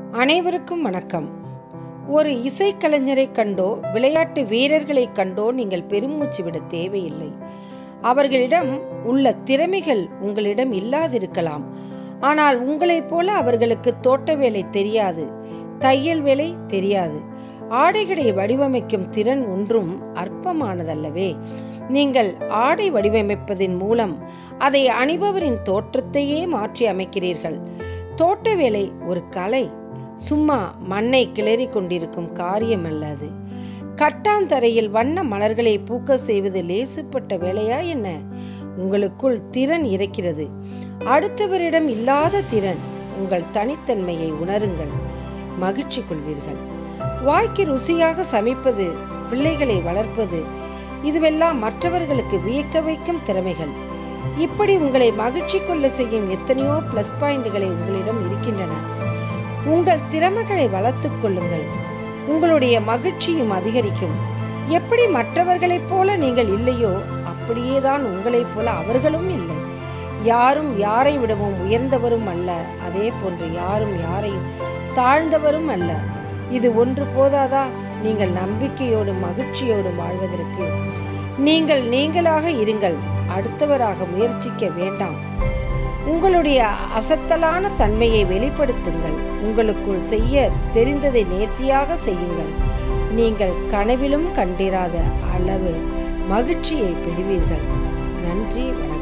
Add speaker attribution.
Speaker 1: அனைவருக்கும் வணக்கம் ஒரு இசைக்கலைஞரை கண்டோ விளையாட்டு வீரர்களை கண்டோ நீங்கள் பெருமூச்சு விட தேவையில்லை அவர்களிடம் உள்ள திறமைகள் உங்களிடம் இல்லாதிருக்கலாம் ஆனால் உங்களைப் போல அவர்களுக்கு தோட்ட வேலை தெரியாது தையல் வேலை தெரியாது ஆடைகளை வடிவமைக்கும் திறன் ஒன்றும் அற்பமானதல்லவே நீங்கள் ஆடை வடிவமைப்பதன் மூலம் அதை அணிபவரின் தோற்றத்தையே மாற்றி அமைக்கிறீர்கள் தோட்ட வேலை ஒரு கலை சும்மா மண்ணை கிளறி கொண்டிருக்கும் காரியம் அல்ல அது கட்டாந்தரையில் வண்ண மலர்களை பூக்க செய்வது லேசுப்பட்ட வேலையா என்ன உங்களுக்குள் திறன் இருக்கிறது அடுத்தவரிடம் இல்லாத திறன் உங்கள் தனித்தன்மையை உணருங்கள் மகிழ்ச்சி கொள்வீர்கள் வாய்க்கு ருசியாக சமைப்பது பிள்ளைகளை வளர்ப்பது இதுவெல்லாம் மற்றவர்களுக்கு வியக்க வைக்கும் திறமைகள் இப்படி உங்களை மகிழ்ச்சி கொள்ள செய்யும் எத்தனையோ ப்ளஸ் பாயிண்டுகளை உங்களிடம் இருக்கின்றன உங்கள் திறமைகளை வளர்த்துக் கொள்ளுங்கள் உங்களுடைய மகிழ்ச்சியும் அதிகரிக்கும் எப்படி மற்றவர்களைப் போல நீங்கள் இல்லையோ அப்படியே தான் உங்களைப் போல அவர்களும் இல்லை யாரும் யாரை விடவும் உயர்ந்தவரும் அல்ல அதே போன்று யாரும் யாரையும் தாழ்ந்தவரும் அல்ல இது ஒன்று போதாதா நீங்கள் நம்பிக்கையோடும் மகிழ்ச்சியோடும் வாழ்வதற்கு நீங்கள் நீங்களாக இருங்கள் அடுத்தவராக முயற்சிக்க வேண்டாம் உங்களுடைய அசத்தலான தன்மையை வெளிப்படுத்துங்கள் உங்களுக்குள் செய்ய தெரிந்ததை நேர்த்தியாக செய்யுங்கள் நீங்கள் கனவிலும் கண்டிராத அளவு மகிழ்ச்சியை பெறுவீர்கள் நன்றி வணக்கம்